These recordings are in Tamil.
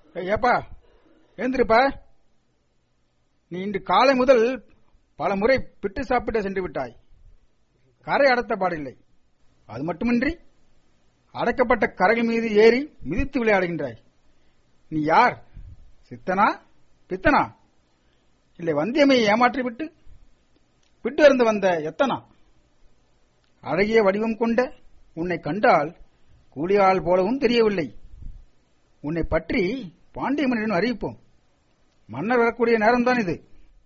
ஏய், ஏப்பா எழுந்திருப்பா நீ இன்று காலை முதல் பல முறை பிட்டு சாப்பிட்டு சென்று விட்டாய் கரை அடத்த பாடில்லை அது மட்டுமின்றி அடைக்கப்பட்ட கரைகள் மீது ஏறி மிதித்து விளையாடுகின்றாய் நீ யார் சித்தனா பித்தனா இல்லை வந்தியமையை ஏமாற்றிவிட்டு விட்டு இருந்து வந்த எத்தனா அழகிய வடிவம் கொண்ட உன்னை கண்டால் கூலியாள் போலவும் தெரியவில்லை உன்னை பற்றி பாண்டிய மன்னரிடம் அறிவிப்போம் மன்னர் வரக்கூடிய நேரம்தான் இது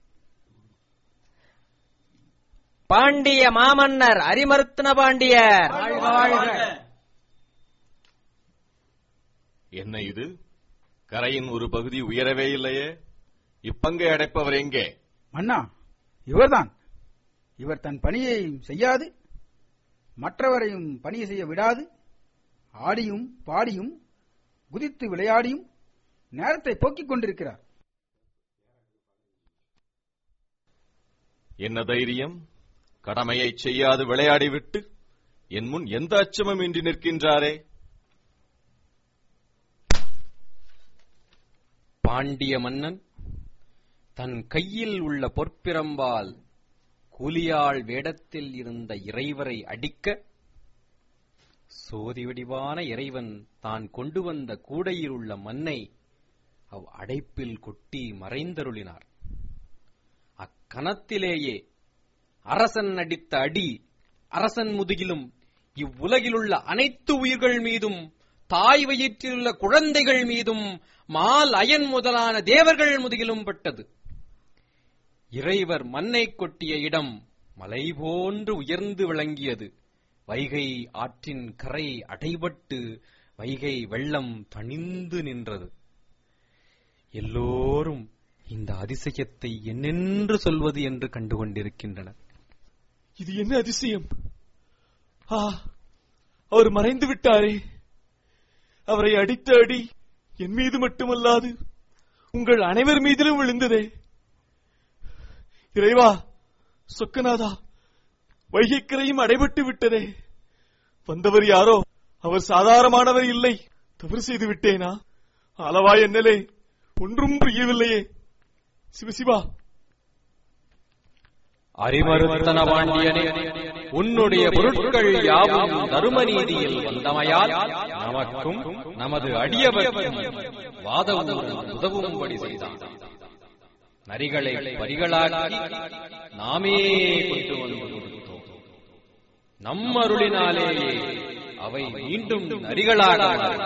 பாண்டிய மாமன்னர் அரிமருத்துன பாண்டியர் என்ன இது கரையின் ஒரு பகுதி உயரவே இல்லையே இப்பங்கை அடைப்பவர் எங்கே மன்னா இவர்தான் இவர் தன் பணியை செய்யாது மற்றவரையும் பணியை செய்ய விடாது ஆடியும் பாடியும் குதித்து விளையாடியும் நேரத்தை போக்கிக் கொண்டிருக்கிறார் என்ன தைரியம் கடமையைச் செய்யாது விளையாடிவிட்டு என் முன் எந்த அச்சமும் இன்றி நிற்கின்றாரே பாண்டிய மன்னன் தன் கையில் உள்ள பொற்பிரம்பால் கூலியாள் வேடத்தில் இருந்த இறைவரை அடிக்க சோதி வடிவான இறைவன் தான் கொண்டு வந்த கூடையில் உள்ள மண்ணை அவ் அடைப்பில் கொட்டி மறைந்தருளினார் அக்கணத்திலேயே அரசன் அடித்த அடி அரசன் முதுகிலும் இவ்வுலகிலுள்ள அனைத்து உயிர்கள் மீதும் தாய் வயிற்றிலுள்ள குழந்தைகள் மீதும் மால் அயன் முதலான தேவர்கள் முதுகிலும் பட்டது இறைவர் மண்ணை கொட்டிய இடம் மலை போன்று உயர்ந்து விளங்கியது வைகை ஆற்றின் கரை அடைபட்டு வைகை வெள்ளம் தணிந்து நின்றது எல்லோரும் இந்த அதிசயத்தை என்னென்று சொல்வது என்று கண்டுகொண்டிருக்கின்றனர் இது என்ன அதிசயம் ஆ அவர் மறைந்து விட்டாரே அவரை அடித்த அடி என் மீது மட்டுமல்லாது உங்கள் அனைவர் மீதிலும் விழுந்ததே இறைவா சொக்கநாதா வைகைக்கரையும் அடைபட்டு விட்டதே வந்தவர் யாரோ அவர் சாதாரணமானவர் இல்லை தவறு செய்து விட்டேனா அளவா என்னலே ஒன்றும் புரியவில்லையே சிவசிவா அரிமருத்தன பாண்டியனே உன்னுடைய பொருட்கள் யாவும் தருமநீதியில் வந்தமையால் நமக்கும் நமது அடியவர்க்கும் வாதவூர் உதவும்படி செய்தான் நரிகளை பரிகளாக்கி நாமே கொண்டு வந்து கொடுத்தோம் நம்மருளினாலேயே அவை மீண்டும் நரிகளாக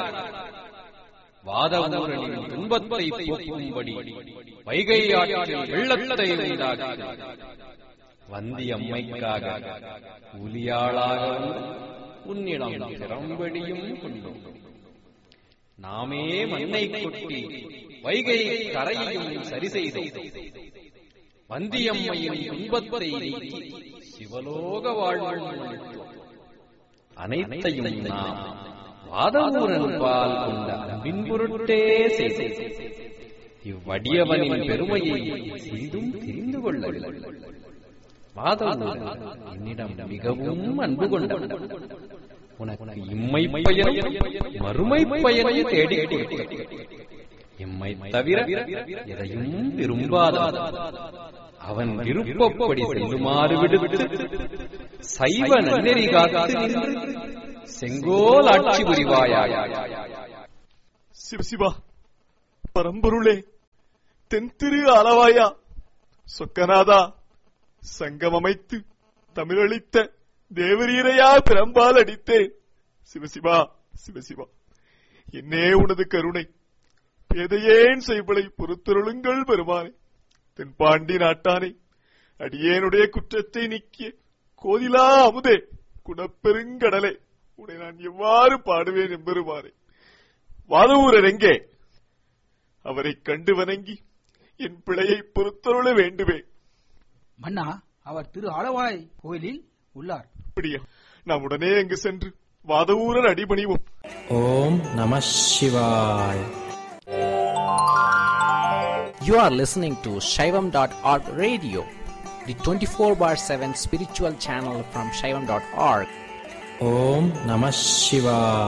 வாதவூரனின் துன்பத்தை போக்கும்படி வைகை ஆற்றில் வெள்ளத்தை உண்டாக்கி வந்தி அம்மைக்காக கூலியாளாக வந்து உன்னிடம் திறம்படியும் கொண்டோம் நாமே மண்ணை கொட்டி வைகை கரையையும் சரி செய்தோம் வந்தியம்மையின் துன்பத்தை நீக்கி சிவலோக வாழ்வும் அளித்தோம் அனைத்தையும் நாம் வாதவூரன் பால் கொண்ட அன்பின் பொருட்டே செய்தோம் இவ்வடியவனின் பெருமையை சிறிதும் தெரிந்து கொள்ளவில்லை மாதவூரன் என்னிடம் மிகவும் அன்பு கொண்டவன் உனக்கு இம்மை பயனும் மறுமை பயனையும் தேடி கொடுத்தேன். இம்மை தவிர எதையும் விரும்பாதவன் அவன் விருப்பப்படி செல்லுமாறு விடுவிட்டு சைவ நன்னெறி காத்து நின்று செங்கோல் ஆட்சி புரிவாயாக சிவசிவா பரம்பொருளே தென்திரு அளவாயா சொக்கநாதா சங்கம் அமைத்து தமிழளித்த தேவரீரையா பிறம்பால் அடித்தேன் சிவசிவா சிவசிவா என்னே உனது கருணை பேதையேன் செய்வளை பொறுத்தருளுங்கள் பெருமானே தென்பாண்டி நாட்டானே அடியேனுடைய குற்றத்தை நீக்கிய கோதிலா அமுதே குணப்பெருங்கடலே உன்னை நான் எவ்வாறு பாடுவேன் எம்பெருமானே வாதவூரர் எங்கே அவரைக் கண்டு வணங்கி என் பிழையை பொறுத்தருள வேண்டுவேன் மன்னா அவர் திரு ஆலவாய் கோயிலில் உள்ளார் அப்படியா நாம் உடனே அங்கு சென்று Vadavurar அடிபணிவோம் Om Namah Shivaya. You are listening to Shaivam.org radio, the 24 bar 7 spiritual channel from Shaivam.org. Om Namah Shivaya.